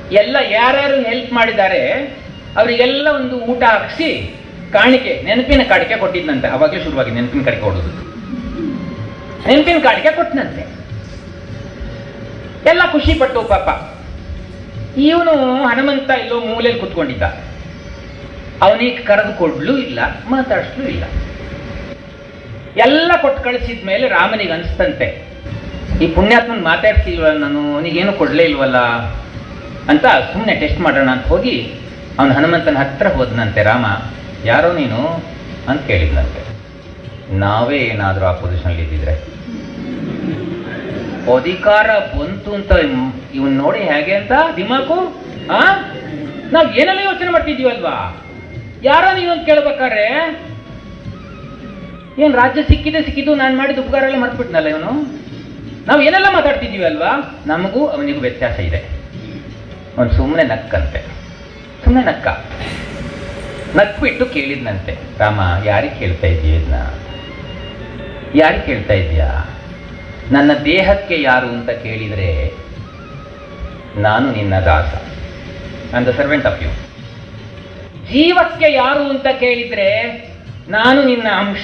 ಎಲ್ಲ ಯಾರ್ಯಾರು ಹೆಲ್ಪ್ ಮಾಡಿದ್ದಾರೆ ಅವರಿಗೆಲ್ಲ ಒಂದು ಊಟ ಹಾಕಿಸಿ ಕಾಣಿಕೆ ನೆನಪಿನ ಕಾಣಿಕೆ ಕೊಟ್ಟಿದ್ನಂತೆ ಅವಾಗಲೇ ಶುರುವಾಗಿ ನೆನಪಿನ ಕಾಣಿಕೆ ಕೊಡೋದು ನೆನಪಿನ ಕಾಣಿಕೆ ಕೊಟ್ಟನಂತೆ ಎಲ್ಲ ಖುಷಿ ಪಟ್ಟು ಪಾಪ ಇವನು ಹನುಮಂತ ಎಲ್ಲೋ ಮೂಲೆಯಲ್ಲಿ ಕುತ್ಕೊಂಡಿದ್ದ ಅವನಿಗೆ ಕರೆದು ಕೊಡ್ಲೂ ಇಲ್ಲ ಮಾತಾಡಿಸ್ಲೂ ಇಲ್ಲ ಎಲ್ಲ ಕೊಟ್ಟು ಕಳಿಸಿದ ಮೇಲೆ ರಾಮನಿಗೆ ಅನಿಸ್ತಂತೆ ಈ ಪುಣ್ಯಾತ್ಮನ್ ಮಾತಾಡ್ತಿಲ್ವಲ್ಲ ನಾನು ಅವನಿಗೇನು ಕೊಡ್ಲೇ ಇಲ್ವಲ್ಲ ಅಂತ ಸುಮ್ಮನೆ ಟೆಸ್ಟ್ ಮಾಡೋಣ ಅಂತ ಹೋಗಿ ಅವನು ಹನುಮಂತನ ಹತ್ರ ಹೋದನಂತೆ ರಾಮ ಯಾರೋ ನೀನು ಅಂತ ಕೇಳಿದ್ನಂತೆ ನಾವೇ ಏನಾದರೂ ಆ ಪೊಸಿಷನಲ್ಲಿ ಇದ್ದಿದ್ರೆ ಅಧಿಕಾರ ಬಂತು ಅಂತ ಇವನ್ ನೋಡಿ ಹೇಗೆ ಅಂತ ದಿಮಾಕು ಆ ನಾವ್ ಏನೆಲ್ಲ ಯೋಚನೆ ಮಾಡ್ತಿದೀವಲ್ವಾ ಯಾರೋ ನೀವು ಅಂತ ಕೇಳ್ಬೇಕಾದ್ರೆ ಏನ್ ರಾಜ್ಯ ಸಿಕ್ಕಿದೆ ಸಿಕ್ಕಿದ್ದು ನಾನು ಮಾಡಿದ ಉಪಕಾರ ಎಲ್ಲ ಮರ್ತ್ಬಿಟ್ನಲ್ಲ ಇವನು ನಾವು ಏನೆಲ್ಲ ಮಾತಾಡ್ತಿದೀವಿ ಅಲ್ವಾ ನಮಗೂ ಅವನಿಗೂ ವ್ಯತ್ಯಾಸ ಇದೆ ಅವನು ಸುಮ್ಮನೆ ನಕ್ಕಂತೆ ಸುಮ್ಮನೆ ನಕ್ಕ ನಕ್ಬಿಟ್ಟು ಕೇಳಿದ್ನಂತೆ ರಾಮ ಯಾರಿಗೆ ಕೇಳ್ತಾ ಇದೀಯ ಇದನ್ನ ಯಾರಿಗೆ ಕೇಳ್ತಾ ಇದೀಯಾ ನನ್ನ ದೇಹಕ್ಕೆ ಯಾರು ಅಂತ ಕೇಳಿದರೆ ನಾನು ನಿನ್ನ ದಾಸ I the servant of you ಜೀವಕ್ಕೆ ಯಾರು ಅಂತ ಕೇಳಿದ್ರೆ ನಾನು ನಿನ್ನ ಅಂಶ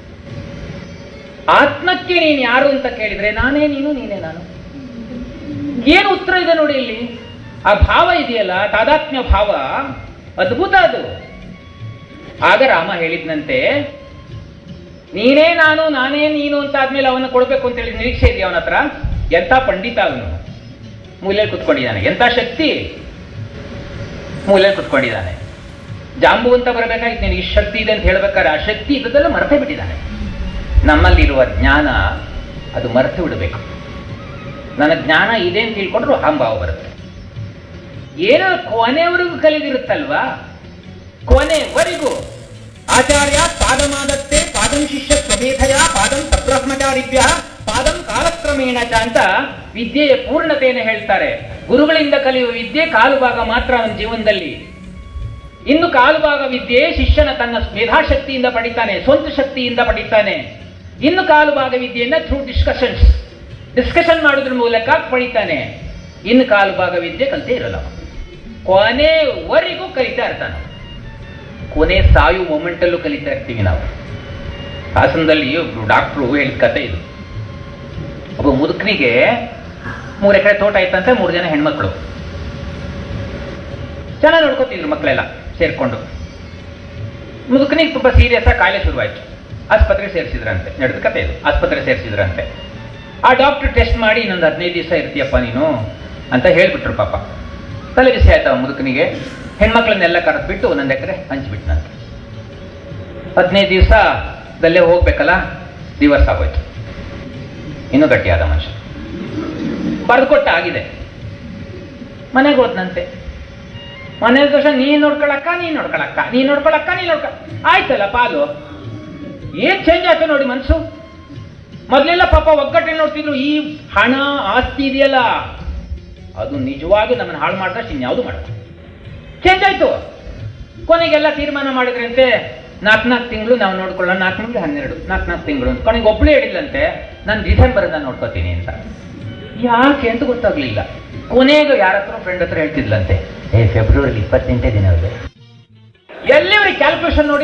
ಆತ್ಮಕ್ಕೆ ನೀನು ಯಾರು ಅಂತ ಕೇಳಿದ್ರೆ ನಾನೇ ನೀನು ನೀನೇ ನಾನು ಏನು ಉತ್ತರ ಇದೆ ನೋಡಿ ಇಲ್ಲಿ ಆ ಭಾವ ಇದೆಯಲ್ಲ ತಾದಾತ್ಮ್ಯ ಭಾವ ಅದ್ಭುತ ಅದು ಆಗ ರಾಮ ಹೇಳಿದ್ನಂತೆ ನೀನೇ ನಾನು ನಾನೇ ನೀನು ಅಂತ ಆದ್ಮೇಲೆ ಅವನ್ನ ಕೊಡ್ಬೇಕು ಅಂತ ಹೇಳಿ ನಿರೀಕ್ಷೆ ಇದೆಯಾ ಅವನ ಹತ್ರ ಎಂಥ ಪಂಡಿತ ಅವನು ಮೂಲೆಯಲ್ಲಿ ಕುತ್ಕೊಂಡಿದ್ದಾನೆ ಎಂಥ ಶಕ್ತಿ ಮೂಲೆಯಲ್ಲಿ ಕುತ್ಕೊಂಡಿದ್ದಾನೆ ಜಾಂಬು ಅಂತ ಬರಬೇಕಾಗಿತ್ತು ನಿನಗೆ ಇಷ್ಟು ಶಕ್ತಿ ಇದೆ ಅಂತ ಹೇಳ್ಬೇಕಾದ್ರೆ ಆ ಶಕ್ತಿ ಇದ್ದದೆಲ್ಲ ಮರೆತೇ ಬಿಟ್ಟಿದ್ದಾನೆ ನಮ್ಮಲ್ಲಿರುವ ಜ್ಞಾನ ಅದು ಮರೆತು ಬಿಡಬೇಕು ನನ್ನ ಜ್ಞಾನ ಇದೆ ಅಂತ ತಿಳ್ಕೊಂಡ್ರು ಅಹಂಭಾವ ಬರುತ್ತೆ ಏನೋ ಕೊನೆವರೆಗೂ ಕಲಿದಿರುತ್ತಲ್ವಾ ಕೊನೆವರೆಗೂ ಆಚಾರ್ಯ ಪಾದಮಾದತ್ತೆ ಪಾದಂ ಶಿಷ್ಯ ಸ್ವಮೇಧಯ ಪಾದಂ ತಬ್ರಹ್ಮಚಾರಿಭ್ಯ ಪಾದಂ ಕಾಲಕ್ರಮೇಣ ಚ ಅಂತ ವಿದ್ಯೆಯ ಪೂರ್ಣತೆಯನ್ನು ಹೇಳ್ತಾರೆ ಗುರುಗಳಿಂದ ಕಲಿಯುವ ವಿದ್ಯೆ ಕಾಲು ಭಾಗ ಮಾತ್ರ ಅವನ ಜೀವನದಲ್ಲಿ ಇನ್ನು ಕಾಲು ಭಾಗ ವಿದ್ಯೆ ಶಿಷ್ಯನ ತನ್ನ ಮೇಧಾಶಕ್ತಿಯಿಂದ ಪಡಿತಾನೆ ಸ್ವಂತ ಶಕ್ತಿಯಿಂದ ಪಡಿತಾನೆ ಇನ್ನು ಕಾಲು ಭಾಗ ವಿದ್ಯೆಯನ್ನ ಥ್ರೂ ಡಿಸ್ಕಷನ್ಸ್ ಡಿಸ್ಕಷನ್ ಮಾಡೋದ್ರ ಮೂಲಕ ಪಡಿತಾನೆ ಇನ್ನು ಕಾಲು ಭಾಗ ವಿದ್ಯೆ ಕಲಿತೇ ಇರಲ್ಲ ಅವ. ಕೊನೆವರೆಗೂ ಕಲಿತಾ ಇರ್ತಾನೆ ಕೊನೆ ಸಾಯು ಮೊಮೆಂಟಲ್ಲೂ ಕಲಿತಾ ಇರ್ತೀವಿ ನಾವು ಹಾಸನದಲ್ಲಿ ಒಬ್ರು ಡಾಕ್ಟ್ರು ಹೇಳಿದ ಕತೆ ಇದು ಒಬ್ಬ ಮುದುಕನಿಗೆ ಮೂರು ಎಕರೆ ತೋಟ ಇತ್ತಂತೆ ಮೂರು ಜನ ಹೆಣ್ಮಕ್ಳು ಚೆನ್ನಾಗಿ ನೋಡ್ಕೋತಿದ್ರು ಮಕ್ಕಳೆಲ್ಲ ಸೇರ್ಕೊಂಡು ಮುದುಕನಿಗೆ ತುಂಬಾ ಸೀರಿಯಸ್ ಆಗಿ ಕಾಯಿಲೆ ಶುರುವಾಯ್ತು ಆಸ್ಪತ್ರೆ ಸೇರಿಸಿದ್ರಂತೆ ನಡೆದ ಕತೆ ಇದು ಆಸ್ಪತ್ರೆ ಸೇರಿಸಿದ್ರಂತೆ ಆ ಡಾಕ್ಟರ್ ಟೆಸ್ಟ್ ಮಾಡಿ ಇನ್ನೊಂದು ಹದಿನೈದು ದಿವಸ ಇರ್ತೀಯಪ್ಪ ನೀನು ಅಂತ ಹೇಳ್ಬಿಟ್ರು ಪಾಪ ತಲೆ ಬಿಸಿ ಆಯ್ತು ಆ ಮುದುಕನಿಗೆ ಹೆಣ್ಮಕ್ಳನ್ನೆಲ್ಲ ಕರೆದ್ಬಿಟ್ಟು ಒಂದೊಂದು ಎಕರೆ ಹಂಚ್ಬಿಟ್ನಂತೆ ಹದಿನೈದು ದಿವಸದಲ್ಲೇ ಹೋಗ್ಬೇಕಲ್ಲ ದಿವಸ ಆಗೋಯ್ತು ಇನ್ನೂ ಗಟ್ಟಿಯಾದ ಮನುಷ್ಯ ಬರೆದುಕೊಟ್ಟ ಆಗಿದೆ ಮನೆಗೆ ಹೋದ್ನಂತೆ ಮನೆ ದೋಷ ನೀನ್ ನೋಡ್ಕೊಳಕ್ಕ ನೀನ್ ನೋಡ್ಕೊಳಕ್ಕ ನೀನ್ ನೋಡ್ಕೊಳಕ್ಕ ನೀನ್ ನೋಡ್ಕ ಆಯ್ತಲ್ಲ ಪಾಲು ಏನ್ ಚೇಂಜ್ ಆಯ್ತು ನೋಡಿ ಮನ್ಸು ಮೊದಲೆಲ್ಲ ಪಾಪ ಒಗ್ಗಟ್ಟೆ ನೋಡ್ತಿದ್ರು ಈ ಹಣ ಆಸ್ತಿ ಇದೆಯಲ್ಲ ಅದು ನಿಜವಾಗೂ ನಮ್ಮನ್ನು ಹಾಳು ಮಾಡಿದಷ್ಟು ಇನ್ಯಾವುದು ಮಾಡಲ್ಲ ಚೇಂಜ್ ಆಯ್ತು ಕೊನೆಗೆಲ್ಲ ತೀರ್ಮಾನ ಮಾಡಿದ್ರಂತೆ ನಾಲ್ಕು ನಾಲ್ಕು ತಿಂಗಳು ನಾವು ನೋಡ್ಕೊಳ್ಳೋಣ ನಾಲ್ಕು ತಿಂಗಳು ಹನ್ನೆರಡು ನಾಲ್ಕು ನಾಲ್ಕು ತಿಂಗಳು ಅಂತ ಕೊನೆಗೆ ಒಬ್ಳು ಹೇಳಿಲ್ಲಂತೆ ನಾನು ಡಿಸೆಂಬರ್ ನಾನು ನೋಡ್ಕೋತೀನಿ ಅಂತ ಯಾಕೆ ಅಂತ ಗೊತ್ತಾಗ್ಲಿಲ್ಲ ಕೊನೆಗೆ ಯಾರ ಹತ್ರ ಫ್ರೆಂಡ್ ಹತ್ರ ಹೇಳ್ತಿದ್ಲಂತೆ ಏ ಫೆಬ್ರವರಿ ಇಪ್ಪತ್ತೆಂಟೇ ದಿನ ಇದೆ ಎಲ್ಲಿವ್ರಿಗೆ ಕ್ಯಾಲ್ಕುಲೇಷನ್ ನೋಡಿ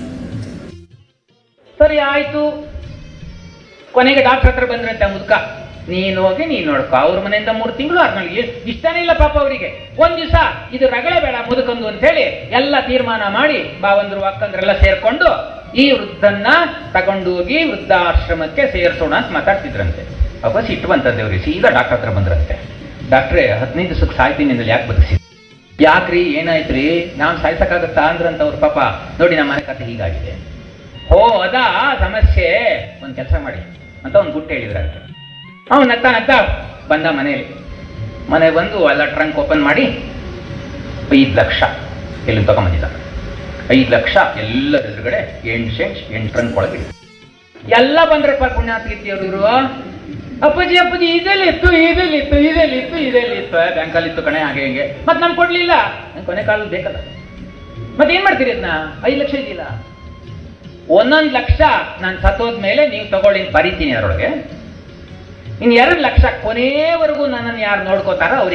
ಸರಿ ಆಯ್ತು ಕೊನೆಗೆ ಡಾಕ್ಟರ್ ಹತ್ರ ಬಂದ್ರಂತೆ ಆ ಮುದುಕ ನೀನು ಹೋಗಿ ನೀನ್ ನೋಡ್ಕೊ ಅವ್ರ ಮನೆಯಿಂದ ಮೂರು ತಿಂಗಳು ಆದ್ಮೇಲೆ ಇಷ್ಟನೇ ಇಲ್ಲ ಪಾಪ ಅವರಿಗೆ ಒಂದ್ ದಿವಸ ಇದು ರಗಳೆ ಬೇಡ ಮುದುಕಂದು ಅಂತ ಹೇಳಿ ಎಲ್ಲ ತೀರ್ಮಾನ ಮಾಡಿ ಬಾವಂದ್ರು ಅಕ್ಕಂದ್ರೆಲ್ಲ ಸೇರ್ಕೊಂಡು ಈ ವೃದ್ಧನ್ನ ತಗೊಂಡು ಹೋಗಿ ವೃದ್ಧಾಶ್ರಮಕ್ಕೆ ಸೇರಿಸೋಣ ಅಂತ ಮಾತಾಡ್ತಿದ್ರಂತೆ ಅಪ್ಪ ಸಿಟ್ಟು ಬಂತಂತೆ ಅವ್ರಿಗೆ ಸೀದಾ ಡಾಕ್ಟರ್ ಹತ್ರ ಬಂದ್ರಂತೆ ಡಾಕ್ಟ್ರೇ ಹದಿನೈದು ದಿವಸಕ್ಕೆ ಸಾಯ್ತೀನಿ ಅಂದ್ರೆ ಯಾಕೆ ಬದುಕಿಸಿ ಯಾಕ್ರಿ ಏನಾಯ್ತ್ರಿ ನಾನ್ ಸಾಯ್ಸಕ್ಕಾಗತ್ತಾ ಅಂದ್ರಂತ ಅವ್ರ ಪಾಪ ನೋಡಿ ನಮ್ಮ ಮನೆ ಕತೆ ಹೀಗಾಗಿದೆ ಓ ಅದಾ ಸಮಸ್ಯೆ ಒಂದ್ ಕೆಲಸ ಮಾಡಿ ಅಂತ ಒಂದು ಗುಟ್ಟು ಹೇಳಿದ್ರಂತೆ ಅವ್ನು ನಗ್ತಾ ನಗ್ತಾ ಬಂದ ಮನೆಯಲ್ಲಿ ಮನೆ ಬಂದು ಎಲ್ಲ ಟ್ರಂಕ್ ಓಪನ್ ಮಾಡಿ ಐದು ಲಕ್ಷ ಎಲ್ಲಿ ತಗೊಂಬಂದಿದ್ದ ಐದು ಲಕ್ಷ ಎಲ್ಲರ ಎದುರುಗಡೆ ಎಂಟು ಸೆಂಟ್ ಎಂಟು ಟ್ರಂಕ್ ಒಳಗೆ ಇಡು. ಎಲ್ಲ ಬಂದ್ರಪ್ಪ ಪುಣ್ಯಾತ್ಗಿತ್ತಿಯವರು ಇವರು ಅಪ್ಪಾಜಿ ಅಪ್ಪಾಜಿ ಇದೆಲ್ಲಿತ್ತು ಇದೆಲ್ಲಿತ್ತು ಇದೆಲ್ಲಿತ್ತು ಇದೆಲ್ಲಿತ್ತು ಬ್ಯಾಂಕಲ್ಲಿ ಇತ್ತು ಕಣೆ ಹಾಗೆ ಹಿಂಗೆ ಮತ್ತೆ ನಮ್ಗೆ ಕೊಡ್ಲಿಲ್ಲ ನಂಗೆ ಕೊನೆ ಕಾಲದಲ್ಲಿ ಬೇಕಲ್ಲ ಮತ್ತೆ ಏನ್ ಮಾಡ್ತೀರಿ ಅದನ್ನ ಐದು ಲಕ್ಷ ಇದೆಯಲ್ಲ ಒಂದೊಂದು ಲಕ್ಷ ನಾನು ಸತ್ತೋದ್ಮೇಲೆ ನೀವು ತಗೊಳ್ಳಿ ಅಂತ ಬರೀತೀನಿ ಅದರೊಳಗೆ ಇನ್ನು ಎರಡು ಲಕ್ಷ ಕೊನೆವರೆಗೂ ನನ್ನನ್ನು ಯಾರು ನೋಡ್ಕೋತಾರೋ ಅವ್ರಿಗೆ